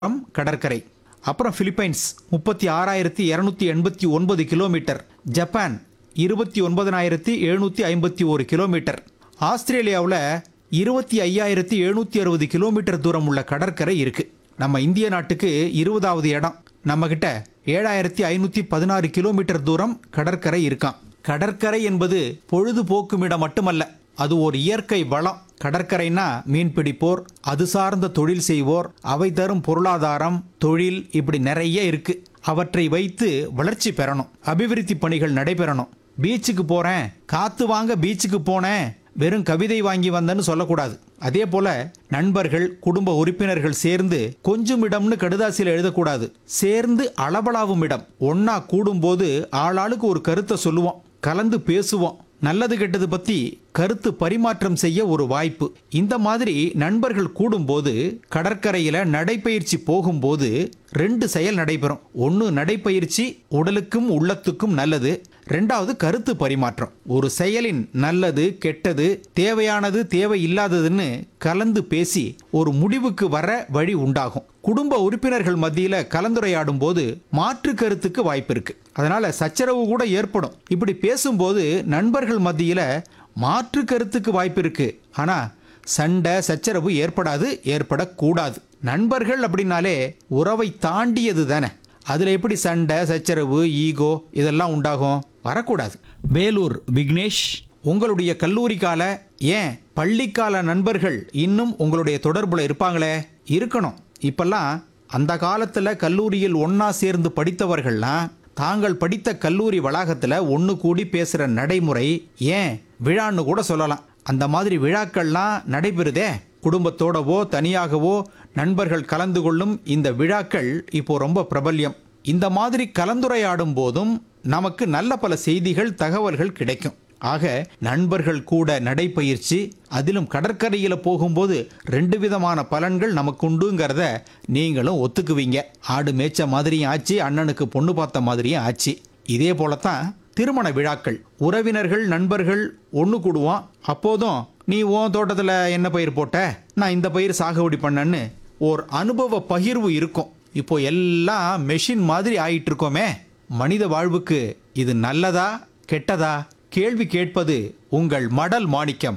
அம் கடற்கரை அப்புறம் பிலிப்பைன்ஸ் முப்பத்தி ஆறாயிரத்தி இரநூத்தி எண்பத்தி ஒன்பது கிலோமீட்டர் ஜப்பான் இருபத்தி ஒன்பதனாயிரத்தி எழுநூற்றி ஐம்பத்தி ஒரு கிலோமீட்டர் ஆஸ்திரேலியாவில் இருபத்தி ஐயாயிரத்தி எழுநூற்றி அறுபது கிலோமீட்டர் தூரம் உள்ள கடற்கரை இருக்கு நம்ம இந்திய நாட்டுக்கு இருபதாவது இடம் நம்மக்கிட்ட ஏழாயிரத்தி ஐநூற்றி பதினாறு கிலோமீட்டர் தூரம் கடற்கரை இருக்கான் கடற்கரை என்பது பொழுதுபோக்கும் இடம் மட்டுமல்ல அது ஒரு இயற்கை வளம் கடற்கரைனா மீன் பிடிப்போர் அது சார்ந்த தொழில் செய்வோர் அவை தரும் பொருளாதாரம் தொழில் இப்படி நிறைய இருக்கு அவற்றை வைத்து வளர்ச்சி பெறணும் அபிவிருத்தி பணிகள் நடைபெறணும் பீச்சுக்கு போறேன் காத்து வாங்க பீச்சுக்கு போனேன் வெறும் கவிதை வாங்கி வந்தேன்னு சொல்லக்கூடாது அதே போல நண்பர்கள் குடும்ப உறுப்பினர்கள் சேர்ந்து கொஞ்சம் இடம்னு கடுதாசியில் எழுதக்கூடாது சேர்ந்து அளவலாவும் இடம் ஒன்னா கூடும்போது ஆளாளுக்கு ஒரு கருத்தை சொல்லுவோம் கலந்து பேசுவோம் நல்லது கெட்டது பத்தி கருத்து பரிமாற்றம் செய்ய ஒரு வாய்ப்பு இந்த மாதிரி நண்பர்கள் கூடும்போது கடற்கரையில நடைப்பயிற்சி போகும்போது ரெண்டு செயல் நடைபெறும் ஒன்று நடைப்பயிற்சி உடலுக்கும் உள்ளத்துக்கும் நல்லது ரெண்டாவது கருத்து பரிமாற்றம் ஒரு செயலின் நல்லது கெட்டது தேவையானது தேவையில்லாததுன்னு கலந்து பேசி ஒரு முடிவுக்கு வர வழி உண்டாகும் குடும்ப உறுப்பினர்கள் மத்தியில கலந்துரையாடும் போது மாற்று கருத்துக்கு வாய்ப்பு இருக்கு அதனால சச்சரவு கூட ஏற்படும் இப்படி பேசும்போது நண்பர்கள் மத்தியில மாற்று கருத்துக்கு வாய்ப்பு இருக்கு ஆனா சண்டை சச்சரவு ஏற்படாது ஏற்படக்கூடாது நண்பர்கள் அப்படின்னாலே உறவை தாண்டியது தானே அதுல எப்படி சண்டை சச்சரவு ஈகோ இதெல்லாம் உண்டாகும் வரக்கூடாது வேலூர் விக்னேஷ் உங்களுடைய கல்லூரி கால ஏன் பள்ளிக்கால நண்பர்கள் இன்னும் உங்களுடைய தொடர்புல இருப்பாங்களே இருக்கணும் இப்பெல்லாம் அந்த காலத்துல கல்லூரியில் ஒண்ணா சேர்ந்து படித்தவர்கள்லாம் தாங்கள் படித்த கல்லூரி வளாகத்துல ஒன்று கூடி பேசுற நடைமுறை ஏன் விழான்னு கூட சொல்லலாம் அந்த மாதிரி விழாக்கள்லாம் நடைபெறுதே குடும்பத்தோடவோ தனியாகவோ நண்பர்கள் கலந்து கொள்ளும் இந்த விழாக்கள் இப்போ ரொம்ப பிரபல்யம் இந்த மாதிரி கலந்துரையாடும் போதும் நமக்கு நல்ல பல செய்திகள் தகவல்கள் கிடைக்கும் ஆக நண்பர்கள் கூட நடைப்பயிற்சி அதிலும் கடற்கரையில் போகும்போது ரெண்டு விதமான பலன்கள் நமக்கு உண்டுங்கிறத நீங்களும் ஒத்துக்குவீங்க ஆடு மேய்ச்ச மாதிரியும் ஆச்சு அண்ணனுக்கு பொண்ணு பார்த்த மாதிரியும் ஆச்சு இதே போலத்தான் திருமண விழாக்கள் உறவினர்கள் நண்பர்கள் ஒன்று கூடுவோம் அப்போதும் நீ உன் தோட்டத்தில் என்ன பயிர் போட்ட நான் இந்த பயிர் சாகுபடி பண்ணேன்னு ஓர் அனுபவ பகிர்வு இருக்கும் இப்போ எல்லாம் மெஷின் மாதிரி ஆயிட்டு இருக்கோமே மனித வாழ்வுக்கு இது நல்லதா கெட்டதா கேள்வி கேட்பது உங்கள் மடல் மாணிக்கம்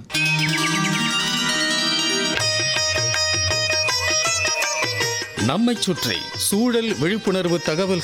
நம்மைச் சுற்றி சூழல் விழிப்புணர்வு தகவல்கள்